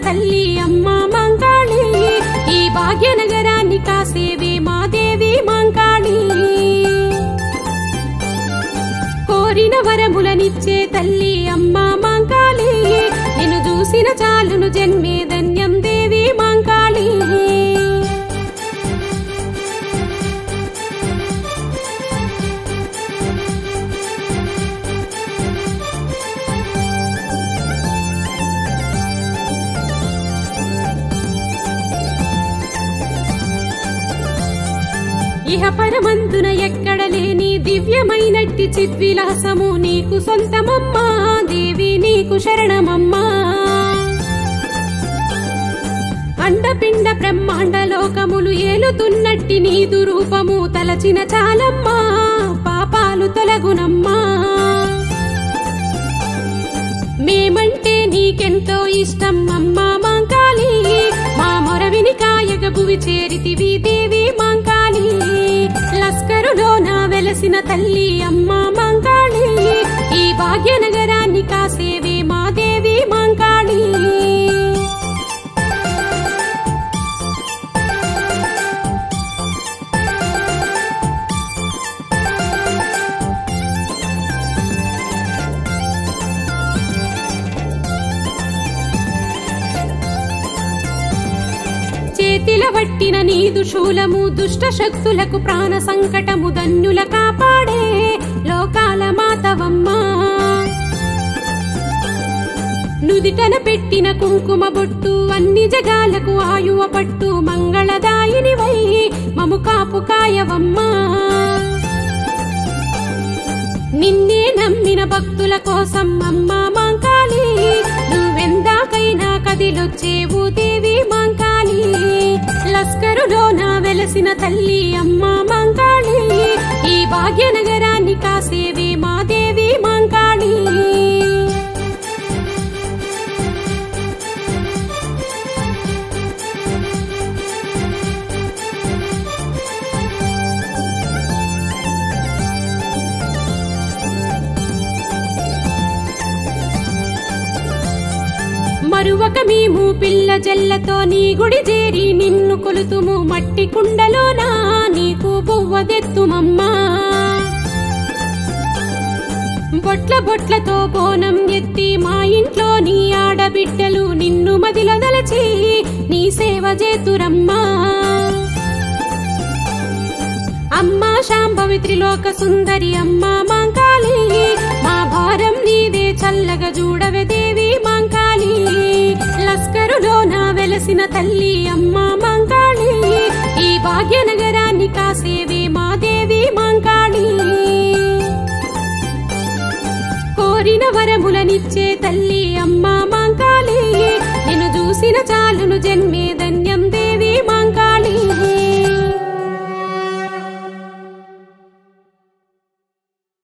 తల్లి అమ్మ మంకాళి ఈ భాగ్యనగరాన్ని కాసేవే మా దేవి మంకాళి కోరిన వరములనిచ్చే తల్లి అమ్మ మంకాళి నిన్ను చూసిన చాలును జన్మే ధన్యం దేవి మంకాళి ఇహ పరమందున ఎక్కడ లేని దివ్యమైనట్టి చిద్విలాసము నీకు సొంతమమ్మా దేవి నీకు శరణమమ్మా అండపిండ బ్రహ్మాండ లోకములు ఏలుతున్నట్టి నీదు రూపము తలచిన చాలమ్మా పాపాలు తొలగునమ్మా మేమంటే నీకెంతో ఇష్టం అమ్మా మాంకాళి మా మొరవిని కాయగ భువి చేరితివి దేవి మాంకాళి లస్కరులో నా వెలసిన తల్లి అమ్మా మాంకాళి ఈ భాగ్యనగరాన్ని కాసేవే మా దేవి మాంకాళి చేతిల వట్టిన నీదు శూలము దుష్ట శక్తులకు ప్రాణ సంకటము ధన్యుల కాపాడే లోకాల మాతవమ్మా నుదిటన పెట్టిన కుంకుమ బొట్టు అన్ని జగాలకు ఆయువ పట్టు మంగళదాయిని వై మము కాపు కాయవమ్మా నిన్నే నమ్మిన భక్తుల కోసం అమ్మా మాంకాళి నువ్వెందాకైనా కదిలొచ్చేవు దేవి మాంకాళి లస్కరులో నా వెలసిన తల్లి అమ్మా మాంకాళి ఈ భాగ్యనగరాన్ని కాసేవే మా దేవి మాంకాళి మరువక మేము పిల్ల జల్లతో నీ గుడి చేరి నిన్ను కొలుతుము మట్టి కుండలోనా నీకు బొవ్వదెత్తుమమ్మా బొట్ల బొట్లతో బోనం ఎత్తి మా ఇంట్లో నీ ఆడబిడ్డలు నిన్ను మదిలదలచి నీ సేవ చేతురమ్మా అమ్మా శాంభవి త్రిలోక సుందరి అమ్మా మాంకాళి మా భారం నీదే చల్లగా చూడవే దేవి మాంకాళి లస్కరులో నా వెలసిన తల్లి అమ్మా మాంకాళి ఈ భాగ్యనగరాన్ని కాసేవే మా దేవి మాంకాళి కోరిన వరములనిచ్చే తల్లి అమ్మా